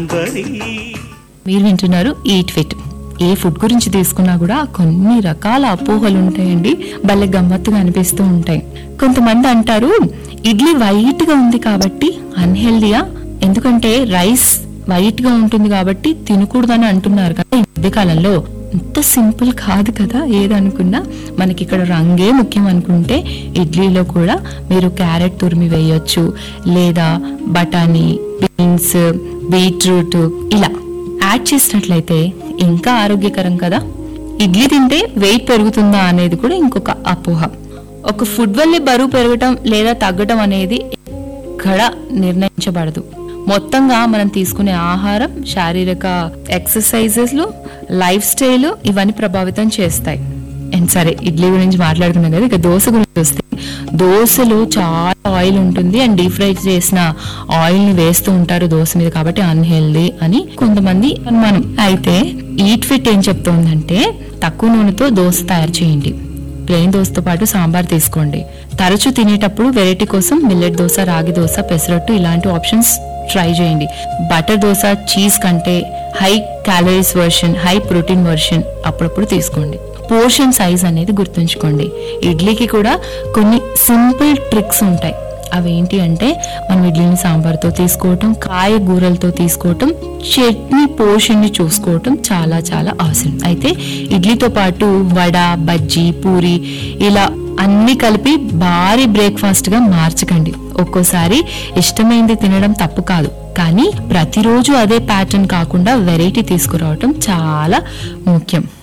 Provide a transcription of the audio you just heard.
సుందరి మీరు వింటున్నారు eat fit ఏ food గురించి తీసుకున్నా కూడా కొన్ని రకాల అపోహలు ఉంటాయండి భలే గమ్మత్తుగా అనిపిస్తూ ఉంటాయి కొంతమంది అంటారు ఇడ్లీ వైట్ గా ఉంది కాబట్టి అన్హెల్దీయా ఎందుకంటే రైస్ వైట్ గా ఉంటుంది కాబట్టి తినకూడదని అంటున్నారు కదా ఈ మధ్యకాలంలో ఇంత సింపుల్ కాదు కదా ఏదనుకున్నా మనకి ఇక్కడ రంగే ముఖ్యం అనుకుంటే ఇడ్లీలో కూడా మీరు క్యారెట్ తురిమి వేయొచ్చు లేదా బఠానీ బీన్స్ బీట్రూట్ ఇలా యాడ్ చేసినట్లయితే ఇంకా ఆరోగ్యకరం కదా ఇడ్లీ తింటే వెయిట్ పెరుగుతుందా అనేది కూడా ఇంకొక అపోహ ఒక ఫుడ్ వల్లే బరువు పెరగటం లేదా తగ్గటం అనేది ఎక్కడ నిర్ణయించబడదు మొత్తంగా మనం తీసుకునే ఆహారం శారీరక ఎక్సర్సైజెస్ లైఫ్ స్టైల్ ఇవన్నీ ప్రభావితం చేస్తాయి అండ్ సరే ఇడ్లీ గురించి మాట్లాడుకున్నాం కదా ఇక దోశ గురించి వస్తే దోశలో చాలా ఆయిల్ ఉంటుంది అండ్ డీప్ ఫ్రై చేసిన ఆయిల్ ని వేస్తూ ఉంటారు దోశ మీద కాబట్టి అన్హెల్దీ అని కొంతమంది అనుమానం అయితే ఈట్ ఫిట్ ఏం చెప్తోందంటే తక్కువ నూనెతో దోశ తయారు చేయండి ప్లెయిన్ దోశతో పాటు సాంబార్ తీసుకోండి తరచూ తినేటప్పుడు వెరైటీ కోసం మిల్లెట్ దోశ రాగి దోశ పెసరట్టు ఇలాంటి ఆప్షన్స్ ట్రై చేయండి బటర్ దోశ చీజ్ కంటే high calories version high protein version అప్పుడప్పుడు తీసుకోండి పోర్షన్ సైజ్ అనేది గుర్తుంచుకోండి ఇడ్లీకి కూడా కొన్ని సింపుల్ ట్రిక్స్ ఉంటాయి అవేంటి అంటే మనం ఇడ్లీని సాంబార్తో తీసుకోవటం కాయగూరలతో తీసుకోవటం చట్నీ పోర్షన్ ని చూసుకోవటం చాలా చాలా అవసరం అయితే ఇడ్లీతో పాటు వడ బజ్జీ పూరి ఇలా అన్ని కలిపి భారీ బ్రేక్ఫాస్ట్ గా మార్చకండి ఒక్కోసారి ఇష్టమైంది తినడం తప్పు కాదు కానీ ప్రతిరోజు అదే ప్యాటర్న్ కాకుండా వెరైటీ తీసుకురావటం చాలా ముఖ్యం